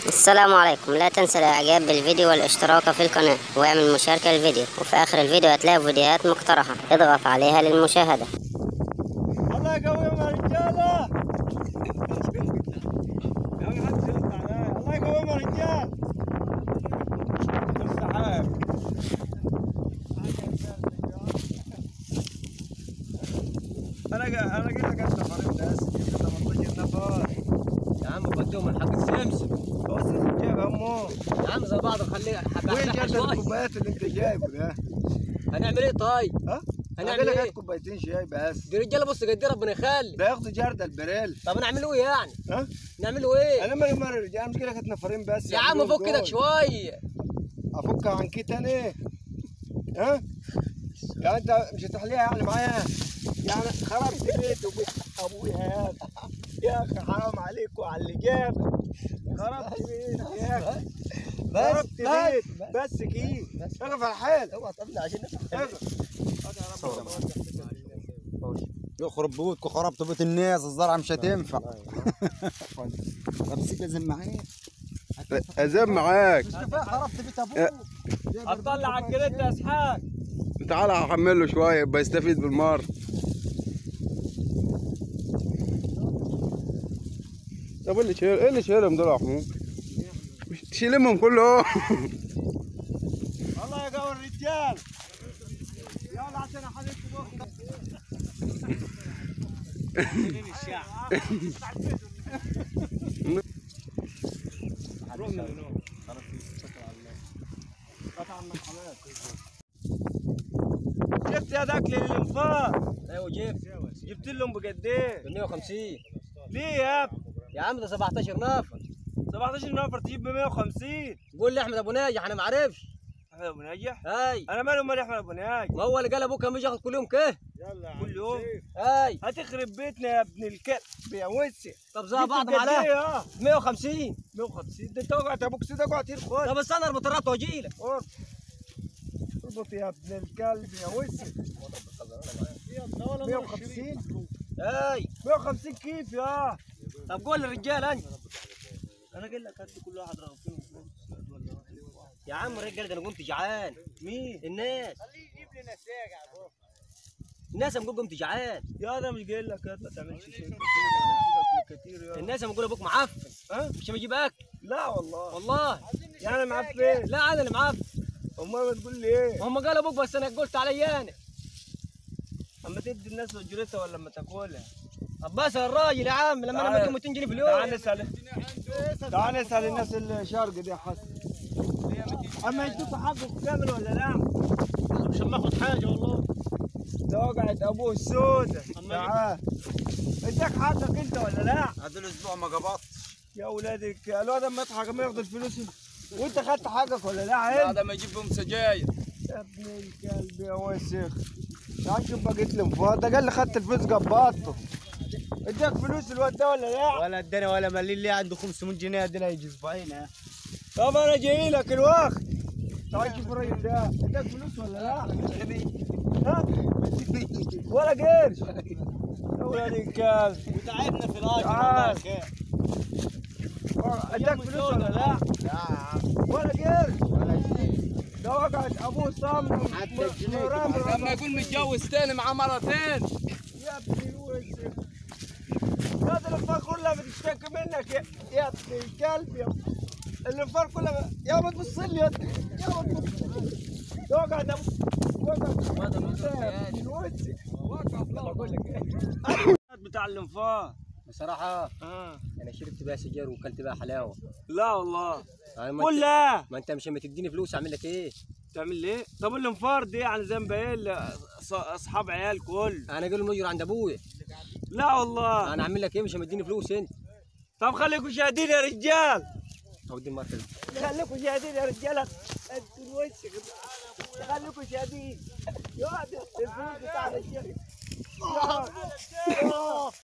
السلام عليكم لا تنسى الاعجاب بالفيديو والاشتراك في القناة واعمل مشاركة للفيديو وفي اخر الفيديو هتلاقي فيديوهات مقترحة اضغط عليها للمشاهدة الله يقويهم يا رجاله يا أخي حد يرد عليا. الله يقويهم يا رجال السحاب انا جا- انا جيت لك انت فريق بس جبت 18 نفر يا عم بدهم من حق السمسم بص جايب همه يا عم زي بعض خليه وين حبه جبت شوي الكوبايات اللي انت جايبه ده هنعمل ايه طيب؟ ها؟ هنعمل انا لك إيه؟ هات كوبايتين شاي بس دي رجاله بص قد إيه ربنا يخلي ده ياخدوا جرد البريل طب نعمله ايه يعني؟ ها؟ نعمله ايه؟ انا مالي مره رجال مش لك نفرين بس يا عم يعملوا فك ايدك دول. شوي افكها عن كي تاني ها لا انت مش هتحليها يعني معايا يعني خربت بيت وبيت ابويا هذا يا اخي حرام عليك وعلى اللي جاب خربت بيت يا اخي خربت بيت بس كيف اقف على الحال اوعى تطلع عشان اقف يخرب بيوتكم خربتوا بيوت الناس الزرعه مش هتنفع طب سيب لازم معايا ازم معاك خربت بيت ابوك هتطلع على الجريد يا اسحاق تعالى هحمل له شويه يبقى يستفيد بالمره طب اللي شيل ايه اللي شيلهم دول يا محمود؟ مش تشيلهم كلهم الله يا قوي الرجال يلا عشان احللكم جبت هذاك للانفاق ايوه جيب جبت لهم بقد ايه؟ ب 150 ليه يا ابني؟ يا عم ده 17 نفر 17 نفر تجيب ب 150 قول لي احمد ابو ناجح انا ما اعرفش احمد ابو ناجح هاي انا مالي ومال احمد ابو ناجح ما هو اللي قال ابوك كان بيجي ياخد كل يوم كه كل يوم هاي هتخرب بيتنا يا ابن الكلب يا وسع طب زي بعض جبت قد معلاه ايه اه 150 150 ده انت وقعت ابوك سيدك وقعت خد طب استنى اربط الربط واجي لك اربط اربط يا ابن الكلب يا وسع 150 هاي 150 كيف يا طب قول للرجال انت انا قايل لك هات كل واحد رغبتين يا عم الرجال ده انا قمت جعان مين؟ الناس خليه يجيب لنا ساقع الناس لما قمت جعان يا انا مش قايل لك هات ما تعملش شيء كتير يا الناس لما يقول ابوك معفن ها؟ مش بجيب اكل لا والله والله يعني انا معفن لا انا اللي معفن امال ما تقول لي ايه؟ هم قالوا ابوك بس انا قلت علي انا اما تدي الناس اجرتها ولا لما تاكلها طب بس الراجل يا عم لما انا تعال. بدي 200 جنيه في تعال اليوم نسال تعال نسال الناس الشارقه دي يا حسن اما يدوكوا حقكم كامل ولا لا؟ مش ناخد حاجه والله ده وقعت ابوه السودة تعال اداك حقك انت ولا لا؟ هذا الاسبوع ما قبضت يا ولادك الواد اما يضحك ما ياخد الفلوس وانت خدت حقك ولا لا عيب؟ هذا ما يجيب بهم سجاير يا ابن الكلب يا وسخ تعال شوف بقيت الانفاض ده قال لي خدت الفلوس قبضته اداك فلوس الواد ده ولا لا؟ ولا اداني ولا ملي اللي عنده 500 جنيه اداني يجي اسبوعين ها طب انا جاي لك الوقت تعال شوف الراجل ده اداك فلوس ولا لا؟ ها؟ ولا قرش يا ولاد الكلب وتعبنا في تعال اداك فلوس ولا لا؟ ولا قرش ده وقعت ابوه صام حتى لما يقول متجوز تاني معاه مرتين يا ابني الوسخ هذا الانفار كلها بتشتكي منك يا, يا ابن الكلب يا الانفار كلها يا ما تبص لي يا يا ما تبص لي وقعد وقعد بقول لك ايه بتاع الانفار بصراحه اه انا شربت بيها سجاير وكلت بيها حلاوه لا والله أنا ما قول انت- لا ما انت مش لما تديني فلوس اعمل لك ايه تعمل ليه؟ طب الانفار دي يعني ذنب ايه أص- اصحاب عيال كل انا اقول المجر عند ابويا لا والله انا اعمل لك ايه مش مديني فلوس انت طب خليكم شاهدين يا رجال اودي المركز خليكم شاهدين يا رجاله انتوا الوسخ خليكم شاهدين يقعد الفلوس بتاع الرجال يقعد.